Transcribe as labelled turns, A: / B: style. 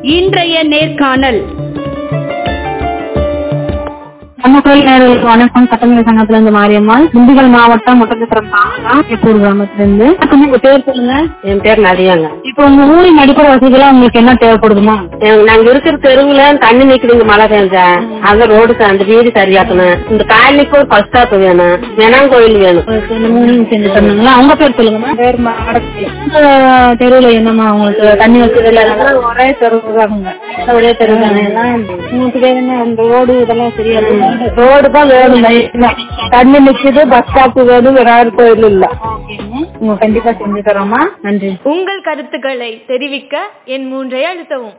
A: இன்றைய நேர்காணல்
B: நமக்குள் நேர்களுக்கு வணக்கம் சட்டமன்ற சங்கத்துல இருந்து மாரியம்மாள் திண்டுக்கல் மாவட்டம் முட்டச்சத்திரம் தாலுகா எப்பூர் கிராமத்துல இருந்து வணக்கம், உங்க பேர் சொல்லுங்க
C: என் பேர் நதியாங்க
B: இப்போ உங்க ஊரின் அடிப்படை வசதிகள் உங்களுக்கு என்ன தேவைப்படுதுமா
C: எங்க- நாங்க இருக்கிற தெருவுல தண்ணி நிக்குதுங்க மழை பெஞ்சா அந்த ரோடு அந்த வீடு சரியாக்கணும் இந்த காலனிக்கு ஒரு பஸ் ஸ்டாப் வேணும் வேணாம் கோயில் வேணும்
B: உங்களுக்கு இந்த மூணு செஞ்சு தரணுங்களா அவங்க பேர் சொல்லுங்கம்மா பேர் இந்த தெருவுல என்னம்மா உங்களுக்கு தண்ணி வசதி இல்லாத
C: ஒரே தெருவு தானுங்க
B: ஒரே தெரு தானே உங்களுக்கு வேற என்ன அந்த ரோடு இதெல்லாம் சரியா
C: ரோடு தான் வேணும் தண்ணி நிக்குது பஸ் ஸ்டாப் வேணும் விநாயகர் கோயில் இல்ல
B: உங்க கண்டிப்பா செஞ்சு தரோமா நன்றி
A: உங்கள் கருத்துக்களை தெரிவிக்க என் மூன்றை அழுத்தவும்